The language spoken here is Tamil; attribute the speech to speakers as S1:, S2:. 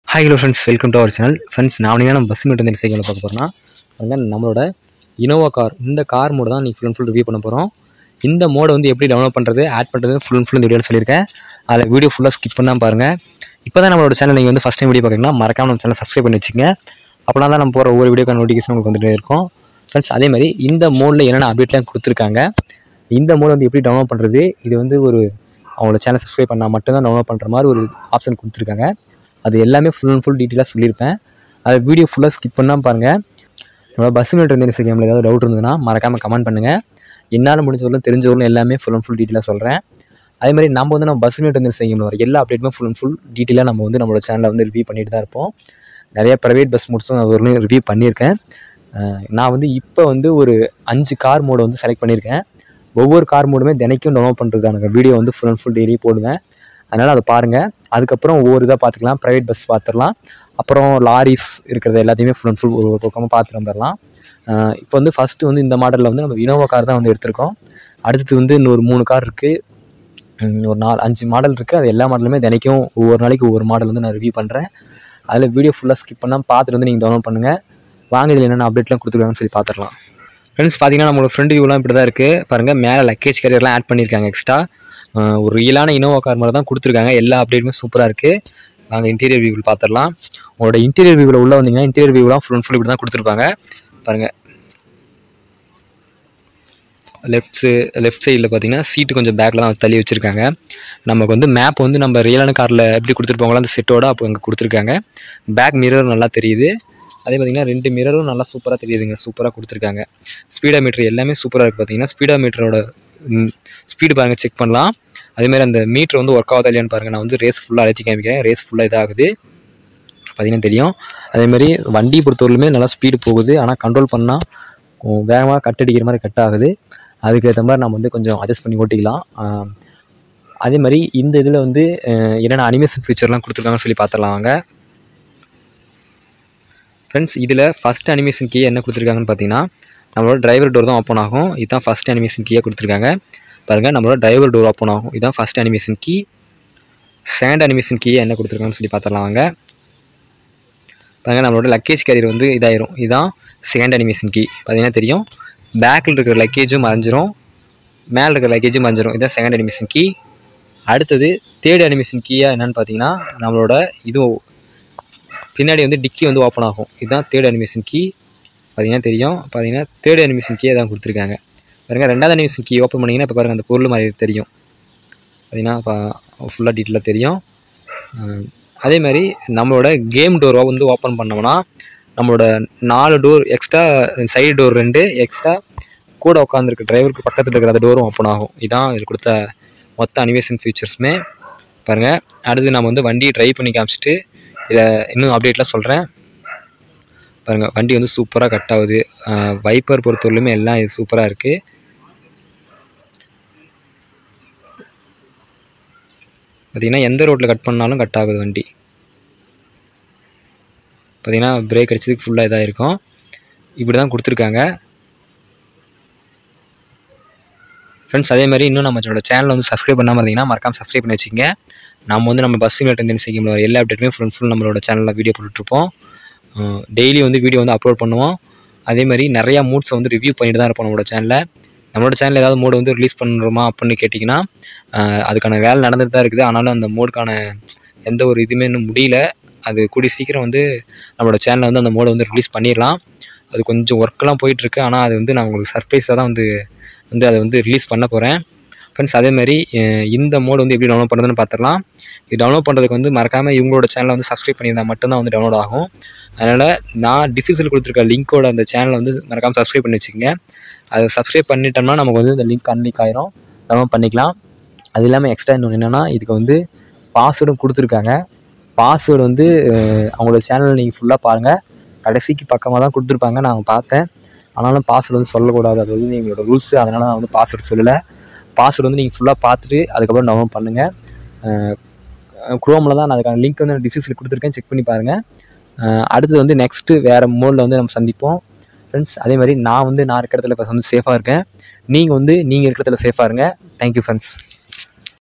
S1: hi hello friends welcome to our channel friends நான் நம்ம பஸ் மீட்டர் இந்த சைக்கிளில் பார்க்க போகிறோம்னா பாருங்க நம்மளோட இனோவா கார் இந்த கார் மோடு தான் நீ ஃபுல் அண்ட் ஃபுல் ரிவ்யூ பண்ண போகிறோம் இந்த மோடை வந்து எப்படி டவுன்லோட் பண்ணுறது ஆட் பண்ணுறது ஃபுல் அண்ட் ஃபுல் இந்த வீடியோ சொல்லியிருக்கேன் அதில் வீடியோ ஃபுல்லாக ஸ்கிப் பண்ணால் பாருங்கள் இப்போ தான் நம்மளோட சேனல் நீங்கள் வந்து ஃபஸ்ட் டைம் வீடியோ பார்க்குறீங்கன்னா மறக்காம நம்ம சேனல் சப்ஸ்கிரைப் பண்ணி வச்சுங்க அப்படின்னா தான் நம்ம போகிற ஒவ்வொரு வீடியோக்கான நோட்டிஃபிகேஷன் உங்களுக்கு வந்துட்டே இருக்கும் ஃப்ரெண்ட்ஸ் அதே மாதிரி இந்த மோடில் என்னென்ன அப்டேட்லாம் கொடுத்துருக்காங்க இந்த மோட் வந்து எப்படி டவுன்லோட் பண்ணுறது இது வந்து ஒரு அவங்களோட சேனல் சப்ஸ்கிரைப் பண்ணால் மட்டும்தான் டவுன்லோட் பண்ணுற மாதிரி ஒரு ஆப்ஷன் கொடுத்துருக்காங்க அது எல்லாமே ஃபுல் அண்ட் ஃபுல் டீட்டெயிலாக சொல்லியிருப்பேன் அது வீடியோ ஃபுல்லாக ஸ்கிப் பண்ணால் பாருங்கள் நம்மளோட பஸ் மீட்டர் இந்த இன்ஸ்டாகிராமில் ஏதாவது டவுட் இருந்ததுன்னா மறக்காமல் கமெண்ட் பண்ணுங்கள் என்னால் முடிஞ்சவர்களும் தெரிஞ்சவர்களும் எல்லாமே ஃபுல் அண்ட் ஃபுல் டீட்டெயிலாக சொல்கிறேன் அதே மாதிரி நம்ம வந்து நம்ம பஸ் மீட்டர் இந்த இன்ஸ்டாகிராமில் வர எல்லா அப்டேட்டுமே ஃபுல் அண்ட் ஃபுல் டீட்டெயிலாக நம்ம வந்து நம்மளோட சேனலில் வந்து ரிவ்யூ பண்ணிட்டு தான் இருப்போம் நிறைய ப்ரைவேட் பஸ் மோட்ஸும் அது ஒரு ரிவ்யூ பண்ணியிருக்கேன் அஹ் நான் வந்து இப்போ வந்து ஒரு அஞ்சு கார் மோடை வந்து செலக்ட் பண்ணியிருக்கேன் ஒவ்வொரு கார் மோடுமே தினைக்கும் டவுன்லோட் பண்ணுறதுக்கான வீடியோ வந்து ஃபுல் அண்ட் ஃபுல் டெய்லி போடுவேன் அதனால் அதை பாருங்கள் அதுக்கப்புறம் ஒவ்வொரு இதாக பார்த்துக்கலாம் ப்ரைவேட் பஸ் பார்த்துடலாம் அப்புறம் லாரிஸ் இருக்கிறது எல்லாத்தையுமே ஃபுல் அண்ட் ஃபுல் ஒரு ஒரு பக்கமாக பார்த்துட்டு வந்துடலாம் அஹ் இப்போ வந்து ஃபஸ்ட்டு வந்து இந்த மாடலில் வந்து நம்ம இனோவா கார் தான் வந்து எடுத்திருக்கோம் அடுத்தது வந்து இன்னொரு மூணு கார் இருக்குது ஒரு நாலு அஞ்சு மாடல் இருக்குது அது எல்லா மாடலுமே தினைக்கும் ஒவ்வொரு நாளைக்கு ஒவ்வொரு மாடல் வந்து நான் ரிவ்யூ பண்ணுறேன் அதில் வீடியோ ஃபுல்லாக ஸ்கிப் பண்ணால் பார்த்துட்டு வந்து நீங்கள் டவுன்லோட் பண்ணுங்கள் வாங்க இதில் என்னென்ன அப்டேட்லாம் கொடுத்துருக்காங்கன்னு சொல்லி பார்த்துடலாம் ஃப்ரெண்ட்ஸ் பார்த்தீங்கன்னா நம்மளோட ஃப்ரெண்ட் வியூலாம் இப்படி தான் இருக்குது பாருங்கள் மேலே லக்கேஜ் கேரியர்லாம் ஆட் பண்ணியிருக்காங்க எக்ஸ்ட்ரா ஒரு ரியலான இனோவா கார் மாதிரி தான் கொடுத்துருக்காங்க எல்லா அப்டேட்டுமே சூப்பராக இருக்குது வாங்க இன்டீரியர் வியூவில் பார்த்துடலாம் உங்களோட இன்டீரியர் வியூவில் உள்ளே வந்தீங்கன்னா இன்டீரியர் வியூலாம் ஃபுல் அண்ட் ஃபுல் இப்படி தான் கொடுத்துருப்பாங்க பாருங்கள் லெஃப்ட் லெஃப்ட் சைடில் பார்த்தீங்கன்னா சீட்டு கொஞ்சம் பேக்கில் தான் தள்ளி வச்சுருக்காங்க நமக்கு வந்து மேப் வந்து நம்ம ரியலான காரில் எப்படி கொடுத்துருப்பாங்களோ அந்த செட்டோட அப்போ அங்கே கொடுத்துருக்காங்க பேக் மிரர் நல்லா தெரியுது அதே பார்த்தீங்கன்னா ரெண்டு மிரரும் நல்லா சூப்பராக தெரியுதுங்க சூப்பராக கொடுத்துருக்காங்க ஸ்பீடா மீட்டர் எல்லாமே சூப்பராக இருக்குது பார்த்தீங்கன்னா ஸ்பீடா மீட்டரோட ஸ்பீடு பாருங்கள் செக் பண்ணலாம் அதேமாதிரி அந்த மீட்டர் வந்து ஒர்க் ஆகுதா இல்லையான்னு பாருங்கள் நான் வந்து ரேஸ் ஃபுல்லாக அழைச்சி காமிக்கிறேன் ரேஸ் ஃபுல்லாக இதாகுது பார்த்தீங்கன்னா தெரியும் அதேமாதிரி வண்டி பொறுத்தவரையிலுமே நல்லா ஸ்பீடு போகுது ஆனால் கண்ட்ரோல் பண்ணால் வேகமாக கட் அடிக்கிற மாதிரி கட் ஆகுது அதுக்கேற்ற மாதிரி நம்ம வந்து கொஞ்சம் அட்ஜஸ்ட் பண்ணி ஓட்டிக்கலாம் ஆஹ் அதே மாதிரி இந்த இதில் வந்து அஹ் என்னென்ன அனிமேஷன் ஃபீச்சர்லாம் கொடுத்துருக்காங்கன்னு சொல்லி பார்த்துடலாம் வாங்க ஃப்ரெண்ட்ஸ் இதில் ஃபஸ்ட் அனிமேஷன் கீ என்ன கொடுத்துருக்காங்கன்னு பார்த்தீங்கன்னா நம்மளோட டிரைவர் டோர் தான் ஓப்பன் ஆகும் இதுதான் ஃபஸ்ட் அனிமேஷன் கீயாக கொடுத்துருக்காங்க பாருங்கள் நம்மளோட டிரைவர் டோர் ஓப்பன் ஆகும் இதுதான் first animation key second animation கீயை என்ன கொடுத்துருக்காங்கன்னு சொல்லி பார்த்துடலாம் வாங்க பாருங்கள் நம்மளோட லக்கேஜ் கேரியர் வந்து இதாயிரும் இதுதான் செகண்ட் அனிமேஷன் கீ பார்த்தீங்கன்னா தெரியும் பேக்கில் இருக்கிற லக்கேஜும் மறைஞ்சிரும் மேலே இருக்கிற லக்கேஜும் மறைஞ்சிரும் இதுதான் செகண்ட் அனிமேஷன் கீ அடுத்தது தேர்ட் அனிமேஷன் கீயாக என்னென்னு பார்த்தீங்கன்னா நம்மளோட இது பின்னாடி வந்து டிக்கி வந்து ஓப்பன் ஆகும் இதுதான் தேர்ட் அனிமேஷன் கீ பார்த்தீங்கன்னா தெரியும் பார்த்தீங்கன்னா தேர்ட் அனிமேஷன் கீயை தான் கொடுத்துருக்காங்க பாருங்க ரெண்டாவது அனிமேஷன் கீ ஓப்பன் பண்ணிங்கன்னா இப்போ பாருங்கள் அந்த பொருள் மாதிரி தெரியும் பார்த்தீங்கன்னா இப்போ ஃபுல்லாக டீட்டெயிலாக தெரியும் அஹ் அதே மாதிரி நம்மளோட கேம் டோரை வந்து ஓப்பன் பண்ணோம்னா நம்மளோட நாலு டோர் எக்ஸ்ட்ரா சைடு டோர் ரெண்டு எக்ஸ்ட்ரா கூட உட்காந்துருக்க டிரைவருக்கு பக்கத்தில் இருக்கிற அந்த டோரும் ஓப்பன் ஆகும் இதான் இது கொடுத்த மொத்த அனிமேஷன் ஃபீச்சர்ஸுமே பாருங்கள் அடுத்து நம்ம வந்து வண்டியை ட்ரை பண்ணி காமிச்சிட்டு இதில் இன்னும் அப்டேட்லாம் சொல்கிறேன் பாருங்கள் வண்டி வந்து சூப்பராக கட் ஆகுது வைப்பர் பொறுத்தவரையிலுமே எல்லாம் இது சூப்பராக இருக்குது பார்த்திங்கன்னா எந்த ரோட்டில் கட் பண்ணாலும் கட் ஆகுது வண்டி பார்த்திங்கன்னா பிரேக் அடிச்சதுக்கு ஃபுல்லாக இதாக இருக்கும் இப்படி தான் கொடுத்துருக்காங்க ஃப்ரெண்ட்ஸ் அதே மாதிரி இன்னும் நம்மளோட சேனலை வந்து சப்ஸ்கிரைப் பண்ணாமல் இருந்தீங்கன்னா மறக்காம சப்ஸ்கிரைப் பண்ணி வச்சுங்க நம்ம வந்து நம்ம பஸ் டென்டென்சி கேமில் வர எல்லா அப்டேட்டுமே ஃபுல் ஃபுல் நம்மளோட சேனலில் வீடியோ போட்டுட்ருப்போம் டெய்லி வந்து வீடியோ வந்து அப்லோட் பண்ணுவோம் அதே மாதிரி நிறையா மூட்ஸை வந்து ரிவ்யூ பண்ணிட்டு தான் இருப்போம் நம்மளோட சேனலில் நம்மளோட சேனலில் ஏதாவது மோடு வந்து ரிலீஸ் பண்ணுறோமா அப்படின்னு கேட்டிங்கன்னா அஹ் அதுக்கான வேலை நடந்துட்டு தான் இருக்குது ஆனாலும் அந்த மோடுக்கான எந்த ஒரு இதுவுமே இன்னும் முடியல அது கூடிய சீக்கிரம் வந்து நம்மளோட சேனலில் வந்து அந்த மோடை வந்து ரிலீஸ் பண்ணிடலாம் அது கொஞ்சம் ஒர்க்கெலாம் போயிட்டுருக்கு ஆனால் அது வந்து நான் உங்களுக்கு சர்ப்ரைஸாக தான் வந்து வந்து அதை வந்து ரிலீஸ் பண்ண போகிறேன் ஃப்ரெண்ட்ஸ் அதேமாதிரி இந்த மோடு வந்து எப்படி டவுன்லோட் பண்ணுறதுன்னு பார்த்துடலாம் இது டவுன்லோட் பண்ணுறதுக்கு வந்து மறக்காமல் இவங்களோட சேனலை வந்து சப்ஸ்கிரைப் பண்ணியிருந்தால் மட்டும்தான் வந்து டவுன்லோட் ஆகும் அதனால் நான் டிஸ்கிரிப்ஷனில் கொடுத்துருக்க லிங்க்கோட அந்த சேனலை வந்து மறக்காமல் சப்ஸ்கிரைப் பண்ணி வச்சுக்கோங்க அதை சப்ஸ்கிரைப் பண்ணிட்டோம்னா நமக்கு வந்து இந்த லிங்க் அன்லிக் ஆயிரும் டவுன்லோட் பண்ணிக்கலாம் அது இல்லாமல் எக்ஸ்ட்ரா இன்னொன்று என்னென்னா இதுக்கு வந்து பாஸ்வேர்டும் கொடுத்துருக்காங்க பாஸ்வேர்டு வந்து அஹ், அவங்களோட சேனல் நீங்கள் ஃபுல்லாக பாருங்கள் கடைசிக்கு பக்கமாக தான் கொடுத்துருப்பாங்க நான் பார்த்தேன் ஆனாலும் பாஸ்வேர்டு வந்து சொல்லக்கூடாது அது வந்து எங்களோட ரூல்ஸு அதனால் நான் வந்து பாஸ்வேர்டு சொல்லலை பாஸ்வேர்டு வந்து நீங்கள் ஃபுல்லாக பார்த்துட்டு அதுக்கப்புறம் டவுன்லோட் பண்ணுங்கள் குரோமில் தான் நான் அதுக்கான லிங்க் வந்து டிஸ்கிரிப்ஷனில் கொடுத்துருக்கேன் செக் பண்ணி பாருங்கள் அஹ், அடுத்தது வந்து நெக்ஸ்ட்டு வேறு மோடில் வந்து நம்ம சந்திப்போம் ஃப்ரெண்ட்ஸ் அதே மாதிரி நான் வந்து நான் இருக்கிற இடத்துல இப்போ வந்து சேஃபாக இருக்கேன் நீங்கள் வந்து நீங்கள் இருக்கிற இடத்துல சேஃபாக இருங்க தேங்க்யூ ஃப்ரெண்ட்ஸ்